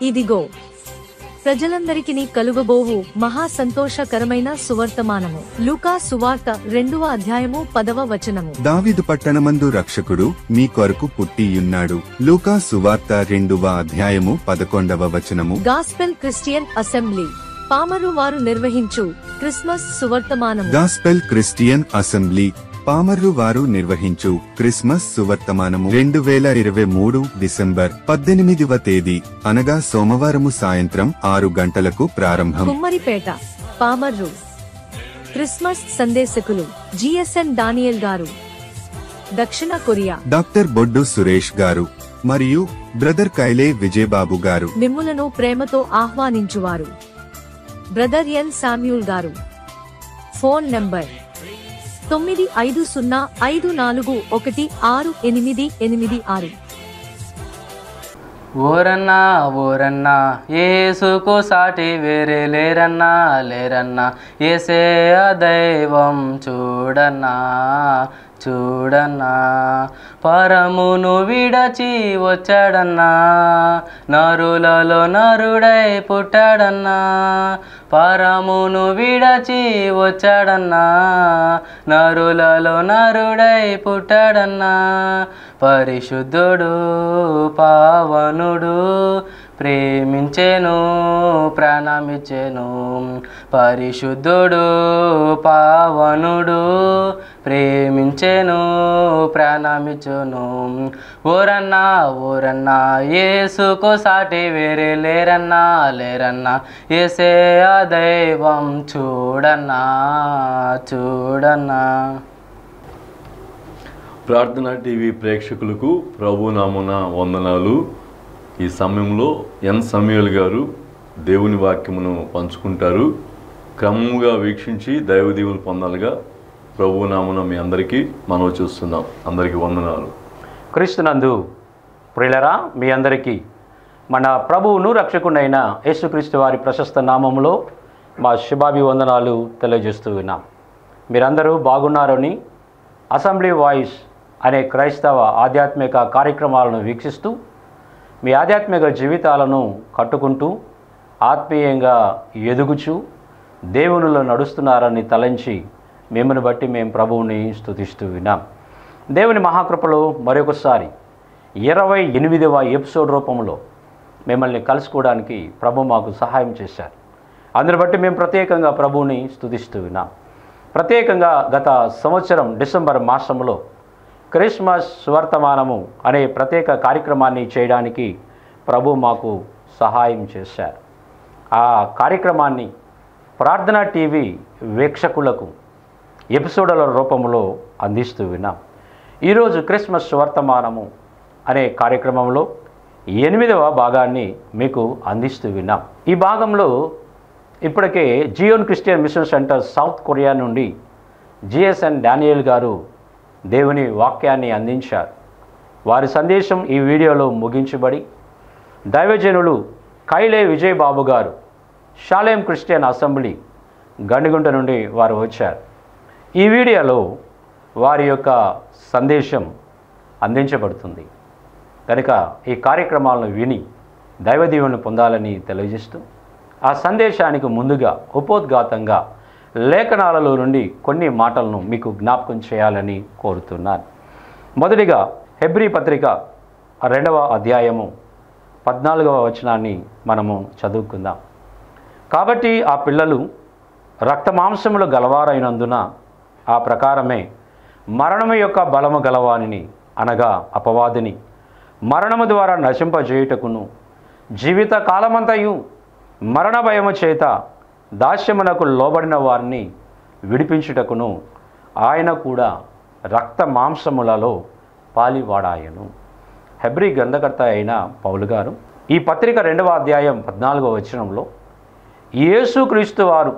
ఇదిగో ప్రజలందరికిని కలుగబోవు మహా సంతోషకరమైన సువర్తమానము లూకా సువార్త రెండవ అధ్యాయము పదవ వచనము దావిదు పట్టణమందు రక్షకుడు మీ కొరకు పుట్టియున్నాడు లూకా సువార్త రెండవ అధ్యాయము పదకొండవ వచనము గాస్పెల్ క్రిస్టియన్ అసెంబ్లీ పామరు వారు నిర్వహించు క్రిస్మస్ సువర్తమానము గాస్పెల్ క్రిస్టియన్ అసెంబ్లీ పామర్రు వారు నిర్వహించు క్రిస్మస్ సువర్తమానము రెండు వేల ఇరవై మూడు డిసెంబర్ పద్దెనిమిదివ తేదీ అనగా సోమవారము సాయంత్రం ఆరు గంటలకు ప్రారంభం కుమ్మరిపేట పామర్రు క్రిస్మస్ సందేశకులు జిఎస్ఎన్ దానియల్ గారు దక్షిణ కొరియా డాక్టర్ బొడ్డు సురేష్ గారు మరియు బ్రదర్ కైలే విజయబాబు గారు మిమ్ములను ప్రేమతో ఆహ్వానించువారు బ్రదర్ ఎల్ శామ్యూల్ గారు ఫోన్ నంబర్ తొమ్మిది ఐదు సున్నా ఐదు నాలుగు ఒకటి ఆరు ఎనిమిది ఎనిమిది ఆరు ఓరన్నా ఓరన్నా ఏసుకు సాటి వేరే లేరన్నా లేరన్నా ఏసే ఆ దైవం చూడన్నా చూడన్నా పరమును విడచి వచ్చాడన్నా నరులలో నరుడై పుట్టాడన్నా పరమును విడచి వచ్చాడన్నా నరులలో నరుడై పుట్టాడన్నా పరిశుద్ధుడు పావనుడు ప్రేమించెను ప్రాణమిచ్చెను పరిశుద్ధుడు పావనుడు ప్రేమించెను ప్రాణమిచ్చును ఓరన్నా ఓరన్నా ఏసుకు సాటి వేరే లేరన్నా లేరన్నా ఏసే ఆ దైవం చూడన్నా చూడన్నా ప్రార్థన టీవీ ప్రేక్షకులకు ప్రభు నామున వందనాలు ఈ సమయంలో ఎన్ సమయల్ గారు దేవుని వాక్యమును పంచుకుంటారు క్రమముగా వీక్షించి దైవ దీవులు పొందాలిగా ప్రభు నామున మీ అందరికీ మనవి చూస్తున్నాం అందరికీ వందనాలు క్రీస్తునందు ప్రియులరా మీ అందరికీ మన ప్రభువును రక్షకుడైన యేసుక్రీస్తు వారి ప్రశస్త నామములో మా శుభాభివందనాలు తెలియజేస్తూ ఉన్నాం మీరందరూ బాగున్నారని అసెంబ్లీ వాయిస్ అనే క్రైస్తవ ఆధ్యాత్మిక కార్యక్రమాలను వీక్షిస్తూ మీ ఆధ్యాత్మిక జీవితాలను కట్టుకుంటూ ఆత్మీయంగా ఎదుగుచూ దేవునిలో నడుస్తున్నారని తలంచి మిమ్మల్ని బట్టి మేము ప్రభువుని స్తుతిస్తూ విన్నాం దేవుని మహాకృపలో మరొకసారి ఇరవై ఎనిమిదవ ఎపిసోడ్ రూపంలో మిమ్మల్ని కలుసుకోవడానికి ప్రభు మాకు సహాయం చేశారు అందుని బట్టి మేము ప్రత్యేకంగా ప్రభువుని స్తుతిస్తూ విన్నాం ప్రత్యేకంగా గత సంవత్సరం డిసెంబర్ మాసంలో క్రిస్మస్ వర్తమానము అనే ప్రత్యేక కార్యక్రమాన్ని చేయడానికి ప్రభు మాకు సహాయం చేశారు ఆ కార్యక్రమాన్ని ప్రార్థన టీవీ వీక్షకులకు ఎపిసోడ్ల రూపంలో అందిస్తూ విన్నాం ఈరోజు క్రిస్మస్ వర్తమానము అనే కార్యక్రమంలో ఎనిమిదవ భాగాన్ని మీకు అందిస్తూ విన్నాం ఈ భాగంలో ఇప్పటికే Zion Christian mission centre South Korea నుండి జిఎస్ఎన్ డానియల్ గారు దేవుని వాక్యాన్ని అందించారు వారి సందేశం ఈ వీడియోలో ముగించబడి దైవజనులు కైలే విజయ్ బాబు గారు షాలేం క్రిస్టియన్ అసెంబ్లీ గండిగుంట నుండి వారు వచ్చారు ఈ వీడియోలో వారి యొక్క సందేశం అందించబడుతుంది కనుక ఈ కార్యక్రమాలను విని దైవదీవుని పొందాలని తెలియజేస్తూ ఆ సందేశానికి ముందుగా ఉపోద్ఘాతంగా లేఖనాలలో నుండి కొన్ని మాటలను మీకు జ్ఞాపకం చేయాలని కోరుతున్నాను మొదటిగా హెబ్రీ పత్రిక రెండవ అధ్యాయము పద్నాలుగవ వచనాన్ని మనము చదువుకుందాం కాబట్టి ఆ పిల్లలు రక్తమాంసములు గలవారైనందున ఆ ప్రకారమే మరణము యొక్క బలము గలవానిని అనగా అపవాదిని మరణము ద్వారా నశింపజేయుటకును జీవిత కాలమంతయు మరణ భయము చేత దాస్యమునకు లోబడిన వారిని విడిపించుటకును ఆయన కూడా రక్త మాంసములలో పాలివాడాయను హెబ్రి గ్రంథకర్త అయిన పౌలు గారు ఈ పత్రిక రెండవ అధ్యాయం పద్నాలుగవ వచనంలో యేసుక్రీస్తు వారు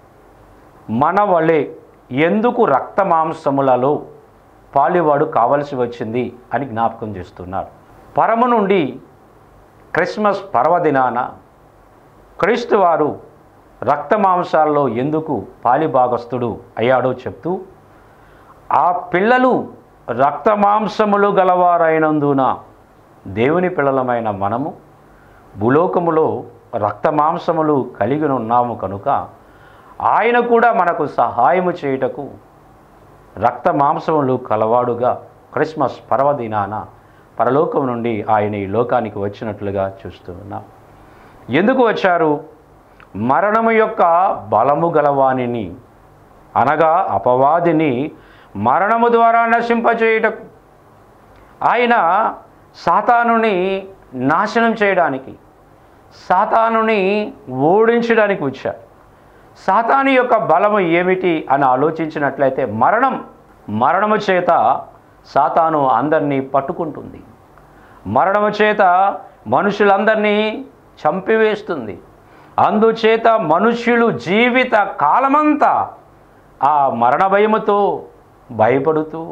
మన వలె ఎందుకు రక్త మాంసములలో పాలివాడు కావలసి వచ్చింది అని జ్ఞాపకం చేస్తున్నారు పరము నుండి క్రిస్మస్ పర్వదినాన క్రీస్తు వారు రక్త మాంసాల్లో ఎందుకు పాలిభాగస్తుడు అయ్యాడో చెప్తూ ఆ పిల్లలు రక్త మాంసములు గలవారైనందున దేవుని పిల్లలమైన మనము భూలోకములో రక్త మాంసములు కలిగి ఉన్నాము కనుక ఆయన కూడా మనకు సహాయము చేయుటకు రక్త మాంసములు కలవాడుగా క్రిస్మస్ పర్వదినాన పరలోకం నుండి ఆయన ఈ లోకానికి వచ్చినట్లుగా చూస్తూ ఉన్నాం ఎందుకు వచ్చారు మరణము యొక్క బలము గలవానిని అనగా అపవాదిని మరణము ద్వారా నశింపచేయుటకు ఆయన సాతానుని నాశనం చేయడానికి సాతానుని ఓడించడానికి వచ్చారు సాతాను యొక్క బలము ఏమిటి అని ఆలోచించినట్లయితే మరణం మరణము చేత సాతాను అందరినీ పట్టుకుంటుంది మరణము చేత మనుషులందరినీ చంపివేస్తుంది అందుచేత మనుష్యులు జీవిత కాలమంతా ఆ మరణ భయముతో భయపడుతూ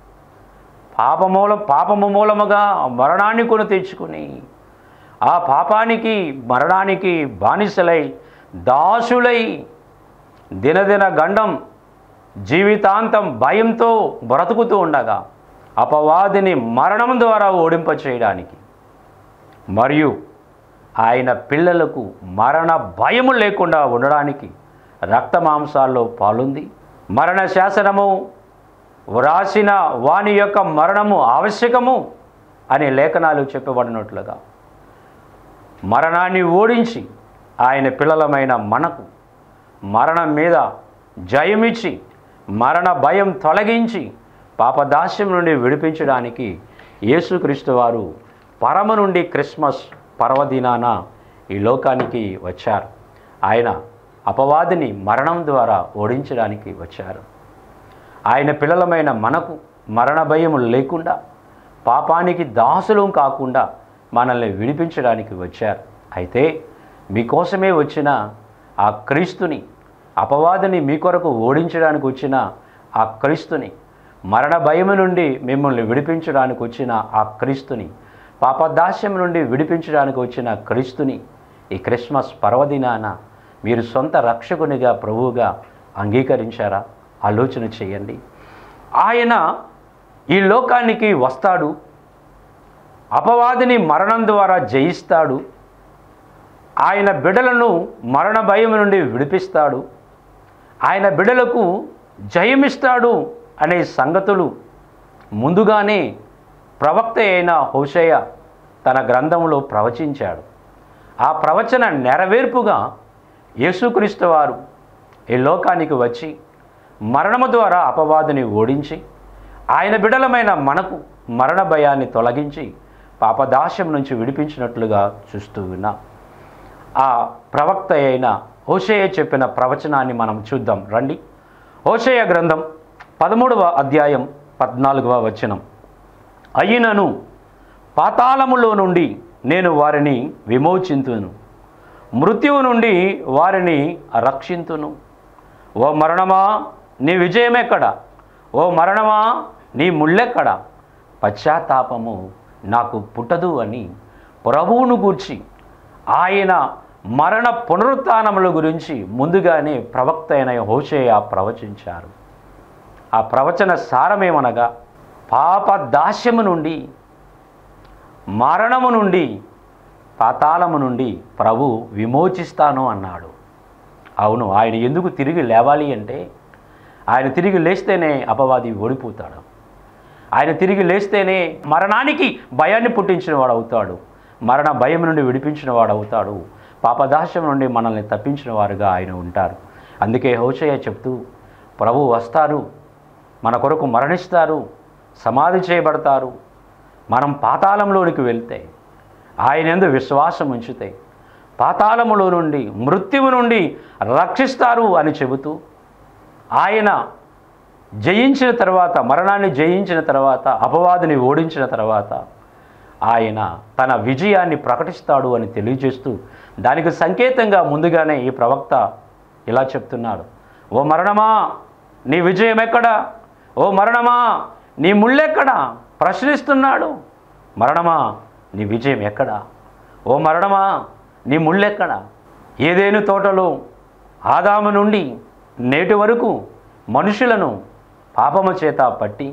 పాపమూల పాపము మూలముగా మరణాన్ని కొని తెచ్చుకుని ఆ పాపానికి మరణానికి బానిసలై దాసులై దినదిన గండం జీవితాంతం భయంతో బ్రతుకుతూ ఉండగా అపవాదిని మరణం ద్వారా ఓడింప చేయడానికి మరియు ఆయన పిల్లలకు మరణ భయము లేకుండా ఉండడానికి రక్త మాంసాల్లో పాలుంది మరణ శాసనము వ్రాసిన వాని యొక్క మరణము ఆవశ్యకము అనే లేఖనాలు చెప్పబడినట్లుగా మరణాన్ని ఓడించి ఆయన పిల్లలమైన మనకు మరణం మీద జయమిచ్చి మరణ భయం తొలగించి పాపదాస్యం నుండి విడిపించడానికి యేసుక్రీస్తు వారు పరమ నుండి క్రిస్మస్ పర్వదినాన ఈ లోకానికి వచ్చారు ఆయన అపవాదిని మరణం ద్వారా ఓడించడానికి వచ్చారు ఆయన పిల్లలమైన మనకు మరణ భయం లేకుండా పాపానికి దాసులం కాకుండా మనల్ని విడిపించడానికి వచ్చారు అయితే మీకోసమే వచ్చిన ఆ క్రీస్తుని అపవాదిని మీ కొరకు ఓడించడానికి వచ్చిన ఆ క్రీస్తుని మరణ భయము నుండి మిమ్మల్ని విడిపించడానికి వచ్చిన ఆ క్రీస్తుని పాపదాస్యం నుండి విడిపించడానికి వచ్చిన క్రీస్తుని ఈ క్రిస్మస్ పర్వదినాన మీరు సొంత రక్షకునిగా ప్రభువుగా అంగీకరించారా ఆలోచన చేయండి ఆయన ఈ లోకానికి వస్తాడు అపవాదిని మరణం ద్వారా జయిస్తాడు ఆయన బిడలను మరణ భయం నుండి విడిపిస్తాడు ఆయన బిడలకు జయమిస్తాడు అనే సంగతులు ముందుగానే ప్రవక్త అయిన హోషయ్య తన గ్రంథంలో ప్రవచించాడు ఆ ప్రవచన నెరవేర్పుగా యేసుక్రీస్తు వారు ఈ లోకానికి వచ్చి మరణము ద్వారా అపవాదిని ఓడించి ఆయన బిడలమైన మనకు మరణ భయాన్ని తొలగించి పాపదాస్యం నుంచి విడిపించినట్లుగా చూస్తూ ఉన్నాం ఆ ప్రవక్త అయిన హోషేయ చెప్పిన ప్రవచనాన్ని మనం చూద్దాం రండి హోషేయ గ్రంథం పదమూడవ అధ్యాయం పద్నాలుగవ వచనం అయినను పాతాళములో నుండి నేను వారిని విమోచింతును మృత్యువు నుండి వారిని రక్షింతును ఓ మరణమా నీ విజయమెక్కడ ఓ మరణమా నీ ముళ్ళెక్కడ పశ్చాత్తాపము నాకు పుట్టదు అని ప్రభువును గూర్చి ఆయన మరణ పునరుత్నముల గురించి ముందుగానే ప్రవక్త అయిన హోషేయ ప్రవచించారు ఆ ప్రవచన సారమేమనగా పాప దాస్యము నుండి మరణము నుండి పాతాళము నుండి ప్రభు విమోచిస్తాను అన్నాడు అవును ఆయన ఎందుకు తిరిగి లేవాలి అంటే ఆయన తిరిగి లేస్తేనే అపవాది ఓడిపోతాడు ఆయన తిరిగి లేస్తేనే మరణానికి భయాన్ని పుట్టించిన వాడు అవుతాడు మరణ భయం నుండి విడిపించిన వాడు అవుతాడు పాపదాస్యం నుండి మనల్ని తప్పించిన వారుగా ఆయన ఉంటారు అందుకే హోషయ్య చెప్తూ ప్రభు వస్తారు మన కొరకు మరణిస్తారు సమాధి చేయబడతారు మనం పాతాళంలోనికి వెళ్తే ఆయన ఎందు విశ్వాసం ఉంచితే పాతాళములో నుండి మృత్యువు నుండి రక్షిస్తారు అని చెబుతూ ఆయన జయించిన తర్వాత మరణాన్ని జయించిన తర్వాత అపవాదిని ఓడించిన తర్వాత ఆయన తన విజయాన్ని ప్రకటిస్తాడు అని తెలియజేస్తూ దానికి సంకేతంగా ముందుగానే ఈ ప్రవక్త ఇలా చెప్తున్నాడు ఓ మరణమా నీ విజయం ఎక్కడా ఓ మరణమా నీ ముళ్ళెక్కడా ప్రశ్నిస్తున్నాడు మరణమా నీ విజయం ఎక్కడా ఓ మరణమా నీ ముళ్ళెక్కడా ఏదేను తోటలో ఆదాము నుండి నేటి వరకు మనుషులను పాపము చేత పట్టి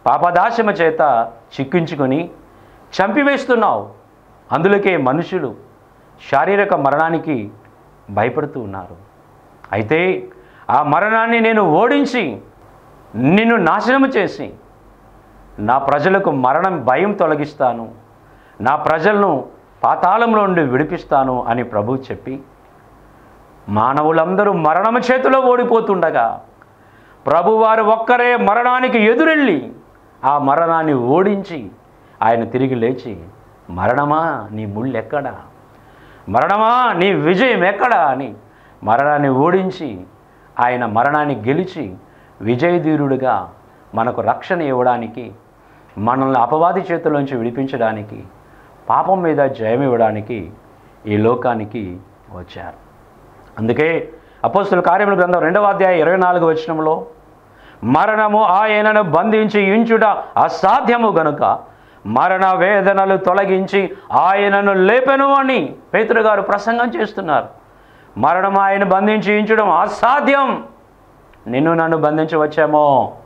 పాపదాశమ చేత చిక్కించుకొని చంపివేస్తున్నావు అందులకే మనుషులు శారీరక మరణానికి భయపడుతూ ఉన్నారు అయితే ఆ మరణాన్ని నేను ఓడించి నిన్ను నాశనము చేసి నా ప్రజలకు మరణం భయం తొలగిస్తాను నా ప్రజలను పాతాళంలో నుండి విడిపిస్తాను అని ప్రభు చెప్పి మానవులందరూ మరణము చేతిలో ఓడిపోతుండగా ప్రభువారు ఒక్కరే మరణానికి ఎదురెళ్ళి ఆ మరణాన్ని ఓడించి ఆయన తిరిగి లేచి మరణమా నీ ముళ్ళెక్కడా మరణమా నీ విజయం ఎక్కడా అని మరణాన్ని ఓడించి ఆయన మరణాన్ని గెలిచి విజయధీరుడుగా మనకు రక్షణ ఇవ్వడానికి మనల్ని అపవాది చేతుల్లోంచి విడిపించడానికి పాపం మీద జయం ఇవ్వడానికి ఈ లోకానికి వచ్చారు అందుకే అపోస్తుల కార్యముల గ్రంథం రెండవ అధ్యాయ ఇరవై నాలుగు వచనంలో మరణము ఆయనను బంధించి ఇంచుట అసాధ్యము గనుక మరణ వేదనలు తొలగించి ఆయనను లేపెను అని పేతురు గారు ప్రసంగం చేస్తున్నారు మరణం ఆయన బంధించి ఇంచడం అసాధ్యం నిన్ను నన్ను బంధించవచ్చేమో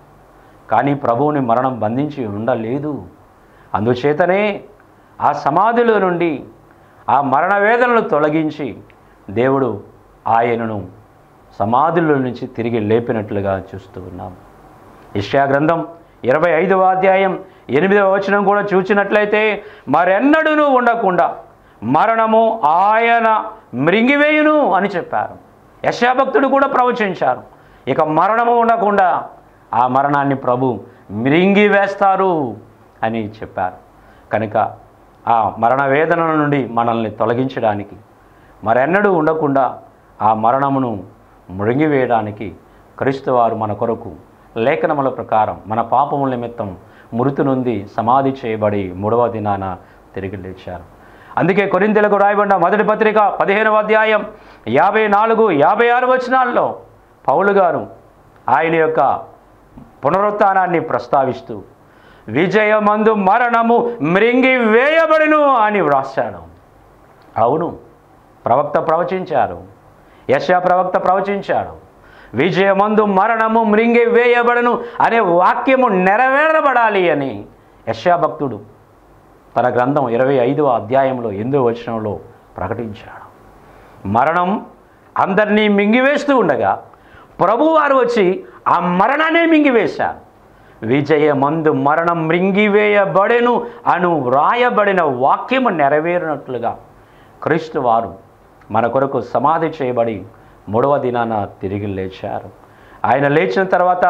కానీ ప్రభువుని మరణం బంధించి ఉండలేదు అందుచేతనే ఆ సమాధిలో నుండి ఆ మరణ వేదనలు తొలగించి దేవుడు ఆయనను సమాధుల నుంచి తిరిగి లేపినట్లుగా చూస్తూ ఉన్నాం ఇష్యా గ్రంథం ఇరవై ఐదవ అధ్యాయం ఎనిమిదవ వచనం కూడా చూచినట్లయితే మరెన్నడూనూ ఉండకుండా మరణము ఆయన మృంగివేయును అని చెప్పారు యశాభక్తుడు కూడా ప్రవచించారు ఇక మరణము ఉండకుండా ఆ మరణాన్ని ప్రభు మృంగివేస్తారు అని చెప్పారు కనుక ఆ మరణ వేదన నుండి మనల్ని తొలగించడానికి మరెన్నడూ ఉండకుండా ఆ మరణమును మృంగివేయడానికి క్రీస్తు వారు మన కొరకు లేఖనముల ప్రకారం మన పాపముల నిమిత్తం మృతి నుండి సమాధి చేయబడి మూడవ దినాన తిరిగి లేచారు అందుకే కొరింతలకు రాయబడిన మొదటి పత్రిక పదిహేనవ అధ్యాయం యాభై నాలుగు యాభై ఆరు వచనాల్లో పౌలు గారు ఆయన యొక్క పునరుత్థానాన్ని ప్రస్తావిస్తూ విజయమందు మరణము మృంగి వేయబడును అని వ్రాశాడు అవును ప్రవక్త ప్రవచించారు యశా ప్రవక్త ప్రవచించాడు విజయమందు మరణము మృంగి వేయబడును అనే వాక్యము నెరవేరబడాలి అని యశా భక్తుడు తన గ్రంథం ఇరవై ఐదవ అధ్యాయంలో ఎనిమిదవ వచనంలో ప్రకటించాడు మరణం అందరినీ మింగివేస్తూ ఉండగా ప్రభువారు వచ్చి ఆ మరణాన్ని మింగివేశారు విజయమందు మరణం మృంగివేయబడెను అను వ్రాయబడిన వాక్యము నెరవేరినట్లుగా క్రీస్తు వారు మన కొరకు సమాధి చేయబడి మూడవ దినాన తిరిగి లేచారు ఆయన లేచిన తర్వాత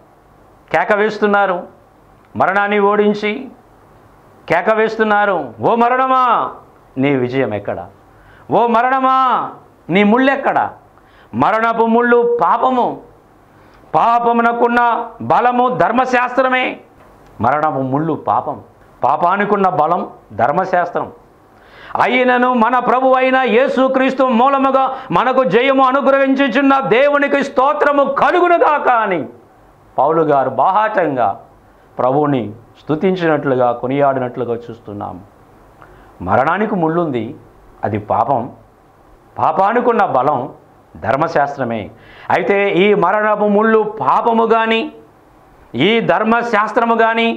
కేక వేస్తున్నారు మరణాన్ని ఓడించి కేక వేస్తున్నారు ఓ మరణమా నీ విజయం ఎక్కడ ఓ మరణమా నీ ముళ్ళెక్కడ మరణపు ముళ్ళు పాపము పాపమునకున్న బలము ధర్మశాస్త్రమే మరణపు ముళ్ళు పాపం పాపానికున్న బలం ధర్మశాస్త్రం అయినను మన ప్రభు అయిన యేసుక్రీస్తు మూలముగా మనకు జయము అనుగ్రహించుచున్న దేవునికి స్తోత్రము కలుగునుగాక అని పౌలు గారు బాహాటంగా ప్రభువుని స్తుతించినట్లుగా కొనియాడినట్లుగా చూస్తున్నాం మరణానికి ముళ్ళుంది అది పాపం పాపానికున్న బలం ధర్మశాస్త్రమే అయితే ఈ మరణపు ముళ్ళు పాపము కానీ ఈ ధర్మశాస్త్రము కానీ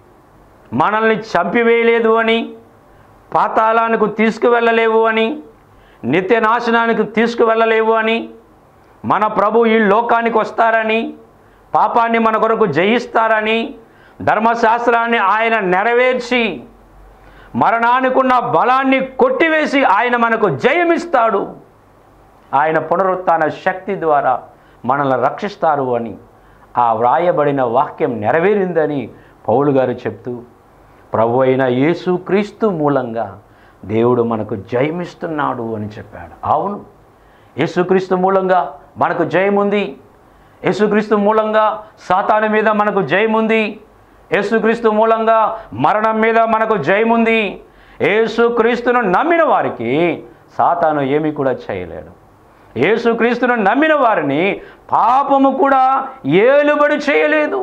మనల్ని చంపివేయలేదు అని పాతాళానికి తీసుకువెళ్ళలేవు అని నిత్య నాశనానికి తీసుకువెళ్ళలేవు అని మన ప్రభు ఈ లోకానికి వస్తారని పాపాన్ని మన కొరకు జయిస్తారని ధర్మశాస్త్రాన్ని ఆయన నెరవేర్చి మరణానికున్న బలాన్ని కొట్టివేసి ఆయన మనకు జయమిస్తాడు ఆయన పునరుత్థాన శక్తి ద్వారా మనల్ని రక్షిస్తారు అని ఆ వ్రాయబడిన వాక్యం నెరవేరిందని పౌలు గారు చెప్తూ ప్రభు అయిన యేసు క్రీస్తు మూలంగా దేవుడు మనకు జయమిస్తున్నాడు అని చెప్పాడు అవును యేసుక్రీస్తు మూలంగా మనకు జయముంది యేసుక్రీస్తు మూలంగా సాతాను మీద మనకు జయముంది యేసుక్రీస్తు మూలంగా మరణం మీద మనకు జయముంది యేసుక్రీస్తును నమ్మిన వారికి సాతాను ఏమీ కూడా చేయలేడు యేసుక్రీస్తును నమ్మిన వారిని పాపము కూడా ఏలుబడి చేయలేదు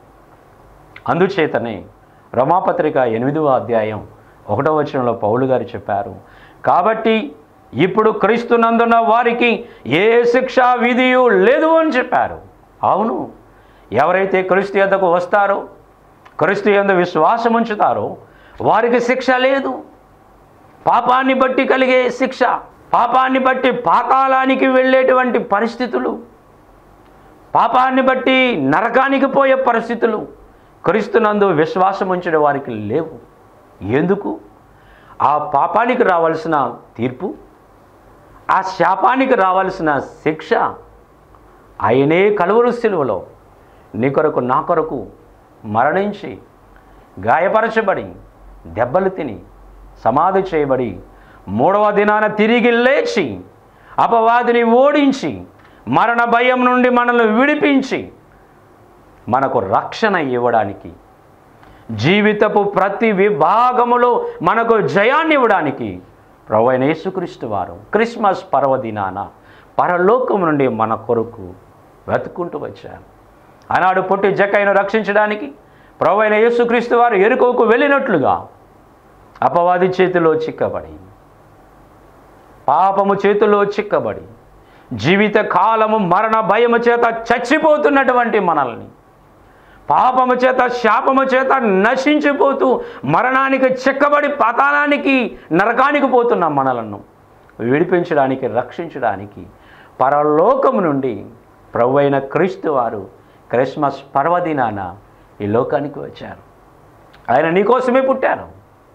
అందుచేతనే రమాపత్రిక ఎనిమిదవ అధ్యాయం ఒకటో వచనంలో పౌలు గారు చెప్పారు కాబట్టి ఇప్పుడు క్రీస్తునందున్న వారికి ఏ శిక్షా విధియు లేదు అని చెప్పారు అవును ఎవరైతే క్రీస్తు యొద్దకు వస్తారో క్రీస్తు యందు విశ్వాసం ఉంచుతారో వారికి శిక్ష లేదు పాపాన్ని బట్టి కలిగే శిక్ష పాపాన్ని బట్టి పాతాళానికి వెళ్ళేటువంటి పరిస్థితులు పాపాన్ని బట్టి నరకానికి పోయే పరిస్థితులు క్రీస్తునందు విశ్వాసం ఉంచిన వారికి లేవు ఎందుకు ఆ పాపానికి రావాల్సిన తీర్పు ఆ శాపానికి రావాల్సిన శిక్ష ఆయనే కలువరు సిలువలో నీ కొరకు నా కొరకు మరణించి గాయపరచబడి దెబ్బలు తిని సమాధి చేయబడి మూడవ దినాన తిరిగి లేచి అపవాదిని ఓడించి మరణ భయం నుండి మనల్ని విడిపించి మనకు రక్షణ ఇవ్వడానికి జీవితపు ప్రతి విభాగములో మనకు జయాన్ని ఇవ్వడానికి ప్రభు అయిన యేసుక్రీస్తు వారు క్రిస్మస్ పర్వదినాన పరలోకం నుండి మన కొరకు వెతుక్కుంటూ వచ్చారు ఆనాడు పొట్టి జక్కయ్యను రక్షించడానికి ప్రభు అయిన యేసుక్రీస్తు వారు ఎరుకోకు వెళ్ళినట్లుగా అపవాది చేతిలో చిక్కబడి పాపము చేతిలో చిక్కబడి జీవిత కాలము మరణ భయము చేత చచ్చిపోతున్నటువంటి మనల్ని పాపము చేత శాపము చేత నశించిపోతూ మరణానికి చిక్కబడి పతానానికి నరకానికి పోతున్న మనలను విడిపించడానికి రక్షించడానికి పరలోకము నుండి ప్రభు అయిన క్రీస్తు వారు క్రిస్మస్ పర్వదినాన ఈ లోకానికి వచ్చారు ఆయన నీకోసమే పుట్టారు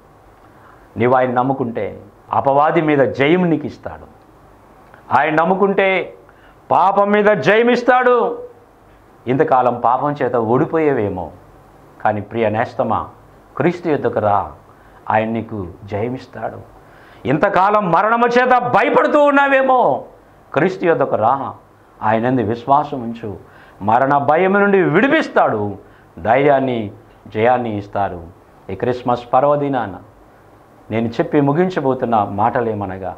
నీవు ఆయన నమ్ముకుంటే అపవాది మీద జయం నీకు ఇస్తాడు ఆయన నమ్ముకుంటే పాపం మీద జయమిస్తాడు ఇంతకాలం పాపం చేత ఓడిపోయేవేమో కానీ ప్రియ నేస్తమా క్రీస్తు యుద్ధకు రా ఆయన నీకు జయమిస్తాడు ఇంతకాలం మరణము చేత భయపడుతూ ఉన్నావేమో క్రీస్తు యుద్ధకు రా ఆయనంది విశ్వాసం ఉంచు మరణ భయం నుండి విడిపిస్తాడు ధైర్యాన్ని జయాన్ని ఇస్తారు ఈ క్రిస్మస్ పర్వదినాన నేను చెప్పి ముగించబోతున్న మాటలేమనగా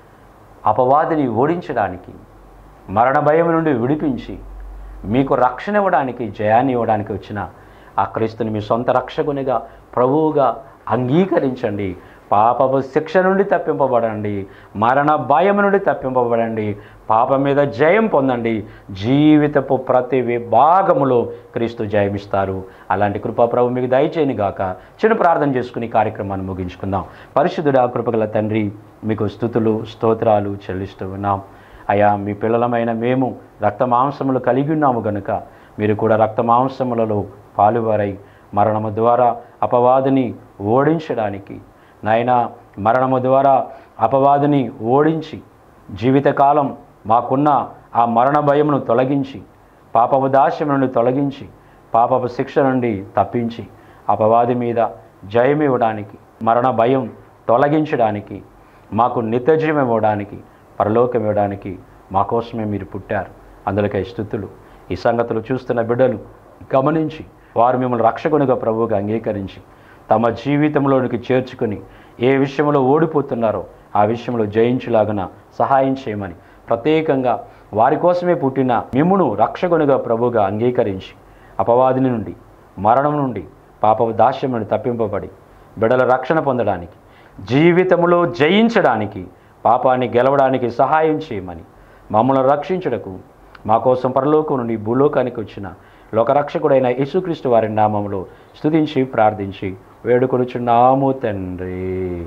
అపవాదిని ఓడించడానికి మరణ భయం నుండి విడిపించి మీకు రక్షణ ఇవ్వడానికి జయాన్ని ఇవ్వడానికి వచ్చిన ఆ క్రీస్తుని మీ సొంత రక్షకునిగా ప్రభువుగా అంగీకరించండి పాపపు శిక్ష నుండి తప్పింపబడండి మరణ భయం నుండి తప్పింపబడండి పాపం మీద జయం పొందండి జీవితపు ప్రతి విభాగములో క్రీస్తు జయమిస్తారు అలాంటి కృపా ప్రభు మీకు దయచేయని గాక చిన్న ప్రార్థన చేసుకుని ఈ కార్యక్రమాన్ని ముగించుకుందాం పరిశుద్ధుడా కృపగల తండ్రి మీకు స్థుతులు స్తోత్రాలు చెల్లిస్తూ ఉన్నాం అయా మీ పిల్లలమైన మేము రక్త మాంసములు కలిగి ఉన్నాము గనుక మీరు కూడా రక్త మాంసములలో పాలువారై మరణము ద్వారా అపవాదిని ఓడించడానికి నాయన మరణము ద్వారా అపవాదిని ఓడించి జీవితకాలం మాకున్న ఆ మరణ భయమును తొలగించి పాపపు దాస్యం నుండి తొలగించి పాపపు శిక్ష నుండి తప్పించి అపవాది మీద జయం ఇవ్వడానికి మరణ భయం తొలగించడానికి మాకు నిత్యజీవం ఇవ్వడానికి పరలోకం ఇవ్వడానికి మా కోసమే మీరు పుట్టారు అందులోకై స్థుతులు ఈ సంగతులు చూస్తున్న బిడ్డలు గమనించి వారు మిమ్మల్ని రక్షకునిగా ప్రభువుగా అంగీకరించి తమ జీవితంలోనికి చేర్చుకుని ఏ విషయంలో ఓడిపోతున్నారో ఆ విషయంలో జయించులాగన సహాయం చేయమని ప్రత్యేకంగా వారి కోసమే పుట్టిన మిమ్మును రక్షకునిగా ప్రభువుగా అంగీకరించి అపవాదిని నుండి మరణం నుండి పాప దాస్యం నుండి తప్పింపబడి బిడల రక్షణ పొందడానికి జీవితంలో జయించడానికి పాపాన్ని గెలవడానికి సహాయం చేయమని మమ్మల్ని రక్షించుటకు మా కోసం పరలోకం నుండి భూలోకానికి వచ్చిన లోకరక్షకుడైన యేసుక్రీస్తు వారి నామంలో స్తుతించి ప్రార్థించి వేడుకొనుచున్నాము తండ్రి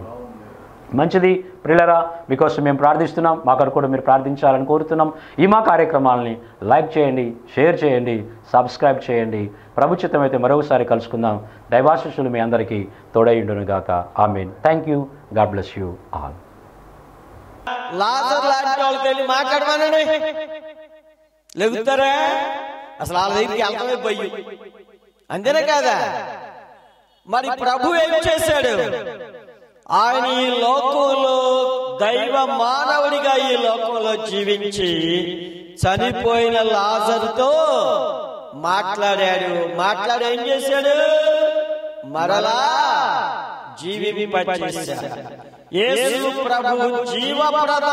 మంచిది ప్రిల్లరా మీకోసం మేము ప్రార్థిస్తున్నాం మా కొరకు కూడా మీరు ప్రార్థించాలని కోరుతున్నాం ఈ మా కార్యక్రమాలని లైక్ చేయండి షేర్ చేయండి సబ్స్క్రైబ్ చేయండి ప్రభుత్వం అయితే మరొకసారి కలుసుకుందాం దైవాశిష్యులు మీ అందరికీ తోడైండును గాక amen thank you God bless you all లాజర్ లాంటి వాళ్ళకి వెళ్ళి మాట్లాడమనండి లెగుతారా అసలు వాళ్ళ దగ్గరికి వెళ్తామే భయం అంతేనే కాదా మరి ప్రభు ఏం చేశాడు ఆయన ఈ లోకంలో దైవ మానవుడిగా ఈ లోకంలో జీవించి చనిపోయిన లాజరుతో మాట్లాడాడు మాట్లాడి ఏం చేశాడు మరలా జీవింపచేశాడు యేసు ప్రభు జీవప్రదాత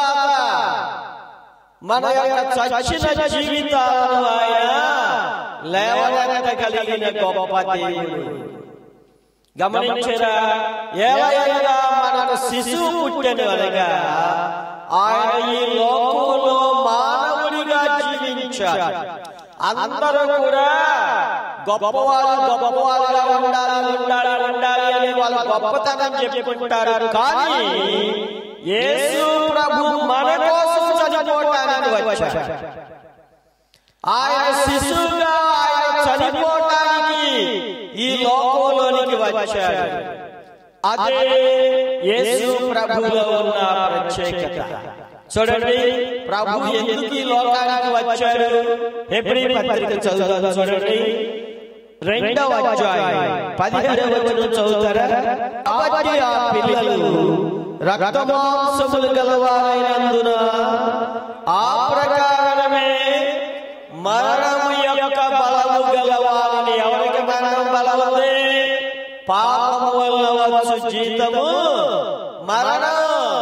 మన యొక్క చచ్చిన జీవితాలను ఆయన లేవనెత్తగలిగిన గొప్ప దేవుడు గమనించరా ఏలయనగా మనకు శిశువు పుట్టెను అనగా ఆయన ఈ లోకంలో మానవుడిగా జీవించాడు అందరూ కూడా గొప్పవాళ్ళు గొప్పవాళ్ళుగా ఉండాలి ఉండాలి ఉండాలి అని వాళ్ళు గొప్పతనం చెప్పుకుంటారు కానీ యేసు ప్రభు మన కోసం చనిపోవటానికి వచ్చాడు ఆయన శిశువుగా ఆయన చనిపోవటానికి ఈ లోకంలోనికి వచ్చాడు అదే యేసు ప్రభులో ఉన్న ప్రత్యేకత చూడండి ప్రభు ఎందుకు ఈ లోకానికి వచ్చాడు ఎప్పుడు పత్రిక చదువుతాం చూడండి రెండవ అధ్యాయం పదిహేడవ వచనం చదువుతారా కాబట్టి ఆ పిల్లలు రక్తమాంసములు గలవారైనందున ఆ ప్రకారమే మరణము యొక్క బలము గలవారిని ఎవరికి మరణం బలముంది పాపము వల్ల వచ్చు జీతము మరణం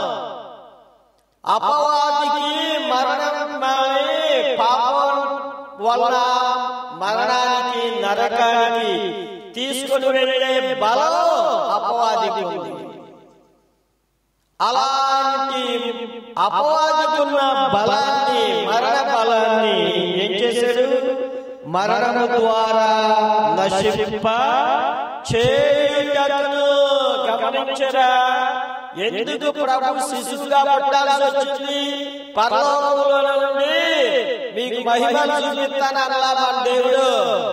అపవాదికి మరణం మాని పాపం వల్ల మరణానికి నరకానికి తీసుకుని వెళ్ళే బలం అపవాదికి ఉంది అలాంటి అపవాదికున్న బలాన్ని మరణ బలాన్ని ఏం చేశాడు మరణము ద్వారా నశింప చేయుటను గమనించరా ఎందుకు ప్రభు శిశువుగా పుట్టాల్సి వచ్చింది పరలోకములో నుండి మీకు మహిమ చూపిస్తానన్నా మన దేవుడు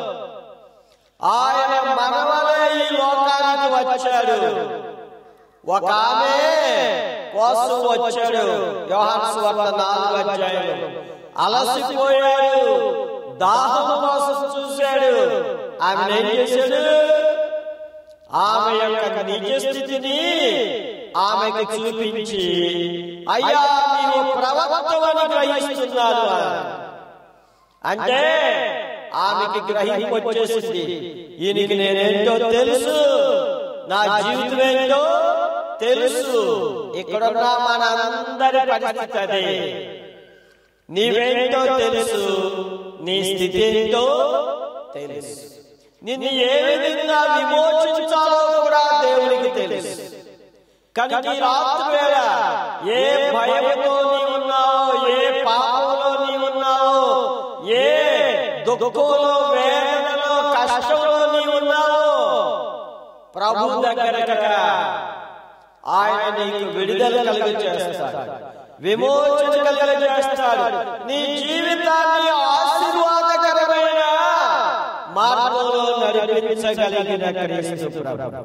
ఆయన మనవలే ఈ లోకానికి వచ్చాడు ఒక ఆమె కోసం వచ్చాడు యోహాను సువార్త నాలుగు అధ్యాయం అలసిపోయాడు దాహం కోసం చూశాడు ఆమె ఏం చేశాడు ఆమె యొక్క నిజ స్థితిని ఆమెకు చూపించి అయ్యా నీవు ప్రవక్తవని గ్రహిస్తున్నాను అంటే ఆమెకి గ్రహింపు వచ్చేసింది ఈయనకి నేనేంటో తెలుసు నా జీవితం ఏంటో తెలుసు ఇక్కడున్న మనందరి పరిస్థితి అదే నీవేంటో తెలుసు నీ స్థితి ఏంటో తెలుసు నిన్ను ఏ విధంగా విమోచించాలో కూడా దేవునికి తెలుసు కనుక ఈ రాత్రి వేళ ఏ భయంతో నీవున్నావో ఏ పాపంలో నీవున్నావో ఏ దుఃఖంలో వేదనలో కష్టంలో నీవున్నావో ప్రభు దగ్గర ఆయన నీకు విడుదల కలిగి చేస్తాడు విమోచన కలిగి చేస్తాడు నీ జీవితాన్ని ఆశీర్వాదకరమైన మార్గంలో నడిపించగలిగిన క్రీస్తు ప్రభు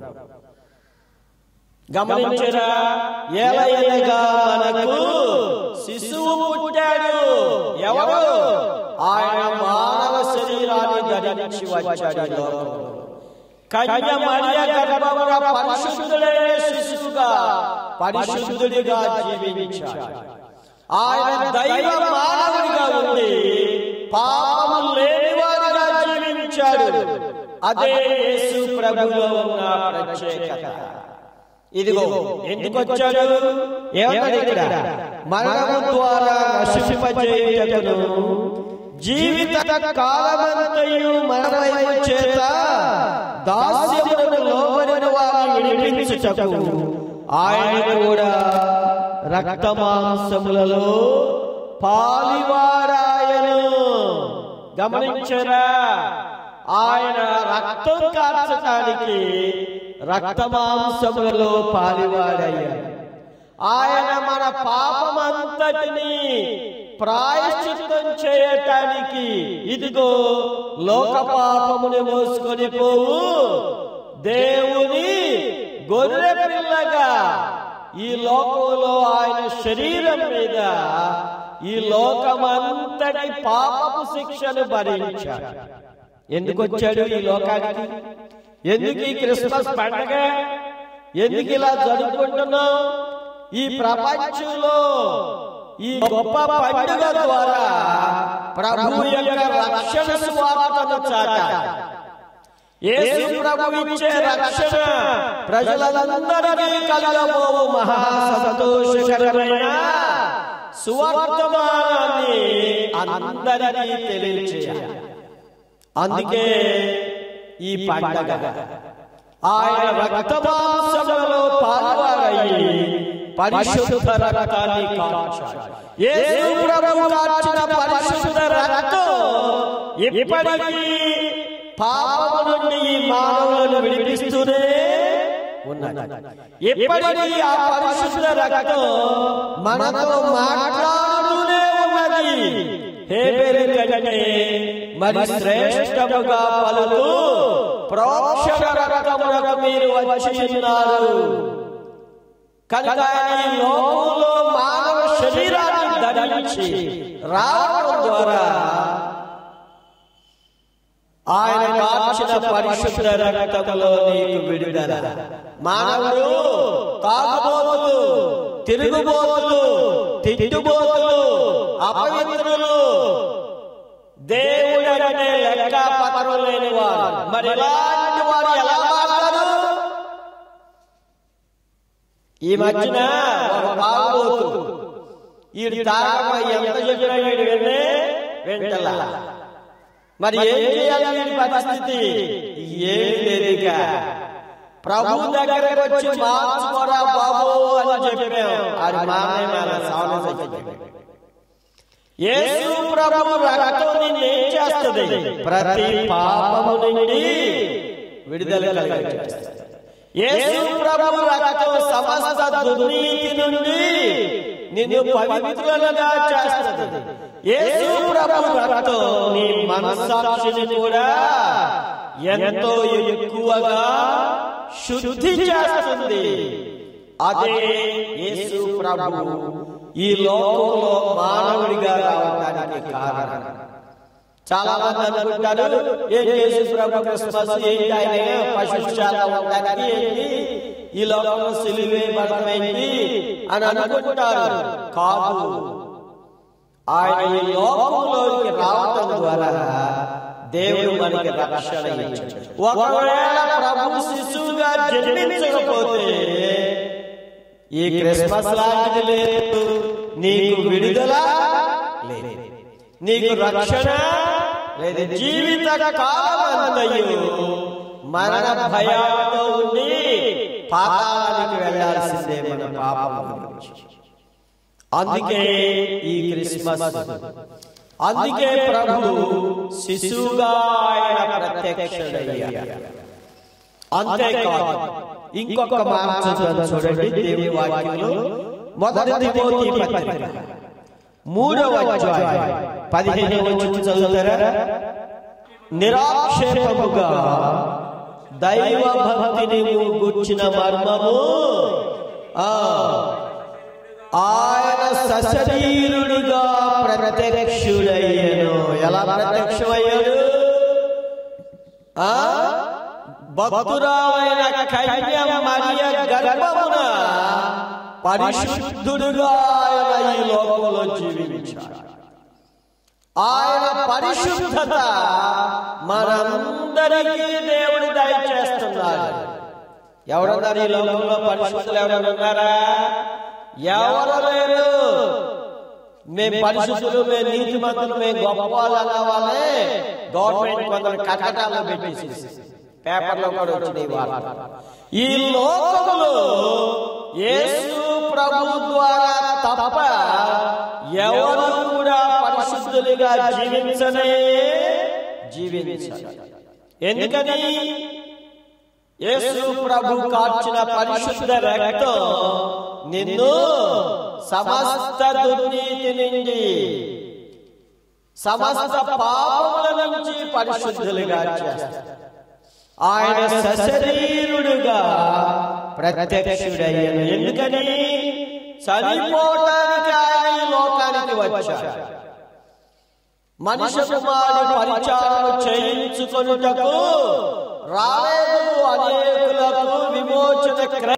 గమనించరా ఏలయనగా మనకు శిశువు పుట్టాడు ఎవరు ఆయన మానవ శరీరాన్ని ధరించి వచ్చాడు ఈ లోకంలో. కన్య మరియ గర్భమున పరిశుద్ధుడైన శిశువుగా పరిశుద్ధుడిగా జీవించాడు ఆయన దైవ మానవుడిగా ఉండి పాపము లేనివాడిగా జీవించాడు అదే యేసు ప్రభులో ఉన్న ప్రత్యేకత ఇదిగో ఎందుకు వచ్చాడు ఏమన్నాడు ఇక్కడ మరణము ద్వారా నశింపజేయుటకును జీవిత కాలమంతయు మరణమయ చేత దాస్యమునకు లోబడిన వారిని విడిపించుటకు ఆయన కూడా రక్తమాంసములలో పాలివారాయను గమనించరా ఆయన రక్తం కార్చడానికి రక్తమాంసములలో పాలివాడయ్యాడు ఆయన మన పాపమంతటిని ప్రాయశ్చిత్తం చేయటానికి ఇదిగో లోక పాపముని మోసుకొని పోవు దేవుని గొర్రె పిల్లగా ఈ లోకంలో ఆయన శరీరం మీద ఈ లోకమంతటి పాపపు శిక్షను భరించాడు ఎందుకు వచ్చాడు ఈ లోకానికి ఎందుకు ఈ క్రిస్మస్ పండగ ఎందుకు ఇలా జరుపుకుంటున్నాం ఈ ప్రపంచంలో ఈ గొప్ప పండుగ ద్వారా ప్రభు యొక్క రక్షణ స్వార్థను చాటాడు యేసు ప్రభు ఇచ్చే రక్షణ ప్రజలందరికీ కలగబోవు మహా సంతోషకరమైన సువర్తమానాన్ని అందరికీ తెలియచేయాలి అందుకే ఈ పండగ ఆయన రక్తమాంసములలో పాల్వారయ్యి పరిశుద్ధ రక్తాన్ని కాచాడు యేసు ప్రభు కార్చిన పరిశుద్ధ రక్తం ఇప్పటికీ పాపము నుండి ఈ మానవులను విడిపిస్తూనే ఉన్నది ఎప్పటికీ ఆ పరిశుద్ధ రక్తం మనతో మాట్లాడుతూనే ఉన్నది హేబెలు కంటే మరి శ్రేష్టముగా పలుకు ప్రోక్షణ రక్తమునకు మీరు వచ్చి ఉన్నారు కనుక ఈ లోకంలో మానవ శరీరాన్ని ధరించి రావడం ద్వారా ఆయన కార్చిన పరిశుద్ధ రక్తములో నీకు విడుదల మానవుడు తాగుబోతులు తిరుగుబోతులు తిట్టుబోతులు అపవిత్రులు దేవుడు అంటే లెక్క పత్రం లేని వారు మరి ఇలాంటి వారు ఎలా మాట్లాడు ఈ మధ్యన ఒక తాగుబోతు ఈడు తాగమ ఎంత చెప్పినా వీడు విన్నే వెంటలా మరి ఏం చేయాలి వీడి పరిస్థితి ఏం లేదు ఇక ప్రభు దగ్గరకు వచ్చి మార్చుకోరా బాబు అని చెప్పాం అది మానే మన సామెత చెప్పాడు. యేసు ప్రభు రక్తం నిన్ను ఏం చేస్తుంది ప్రతి పాపము నుండి విడుదల కలిగజేస్తుంది యేసు ప్రభు రక్తం సమస్త దుర్నీతి నుండి నిన్ను పవిత్రులుగా చేస్తుంది యేసు ప్రభు రక్తం నీ మనస్సాక్షిని కూడా ఎంతో ఎక్కువగా శుద్ధి చేస్తుంది అదే యేసు ప్రభు ఈ లోకంలో మానవుడిగా రావడానికి కారణం చాలా మంది అనుకుంటారు ఏం యేసు ప్రభు క్రిస్మస్ ఏంటి ఆయన పశుశాల ఉండడానికి ఏంటి ఈ లోకంలో సిలువే మరణమైంది అని అనుకుంటారు కాదు ఆయన ఈ లోకంలోకి రావటం ద్వారా దేవుడు మనకి రక్షణ ఇచ్చాడు ఒకవేళ ప్రభు శిశువుగా జన్మించకపోతే ఈ క్రిస్మస్ లాంటిది లేదు నీకు విడుదల లేదు నీకు రక్షణ లేదు జీవిత కాలమంతయు మరణ భయంతో ఉండి పాతాళానికి వెళ్ళాల్సిందే మన పాపం గురించి అందుకే ఈ క్రిస్మస్ అందుకే ప్రభు శిశువుగా ఆయన ప్రత్యక్షడయ్యాడు అంతేకాదు ఇంకొక మాట చదువుతాను చూడండి దేవుని వాక్యంలో మొదటి తిమోతి పత్రిక మూడవ అధ్యాయం పదిహేను వచ్చి చదువుతారా నిరాక్షేపముగా దైవ భక్తిని గుర్చిన మర్మము ఆ ఆయన సశరీరుడిగా ప్రత్యక్షుడయ్యను ఎలా ప్రత్యక్షమయ్యాడు ఆ భక్తురాలైన కన్య మరియ గర్భమున పరిశుద్ధుడుగా ఆయన ఈ లోకంలో జీవించాడు ఆయన పరిశుద్ధత మనందరికీ దేవుడు దయచేస్తున్నాడు ఎవరున్నారు ఈ లోకంలో పరిశుద్ధులు ఎవరైనా ఉన్నారా ఎవరు లేరు మేము పరిశుద్ధులు మేము నీతి మంతులు మేము గొప్ప వాళ్ళు అన్న వాళ్ళే గవర్నమెంట్ కొందరు కటకాల్లో పెట్టేసి పేపర్లో కూడా వచ్చింది ఈ వార్త. ఈ లోకములో యేసు ప్రభు ద్వారా తప్ప ఎవరు కూడా పరిశుద్ధులుగా జీవించనే జీవించాలి ఎందుకని యేసు ప్రభు కార్చిన పరిశుద్ధ రక్తం నిన్ను సమస్త దుర్నీతి నుండి సమస్త పాపముల నుంచి పరిశుద్ధులుగా చేస్తాడు ఆయన సశరీరుడుగా ప్రత్యక్షుడయ్యను ఎందుకని చనిపోవటానికి ఆయన ఈ లోకానికి వచ్చాడు మనిషి కుమారుడు పరిచారం చేయించుకొనుటకు రాలేదు అనేకులకు విమోచన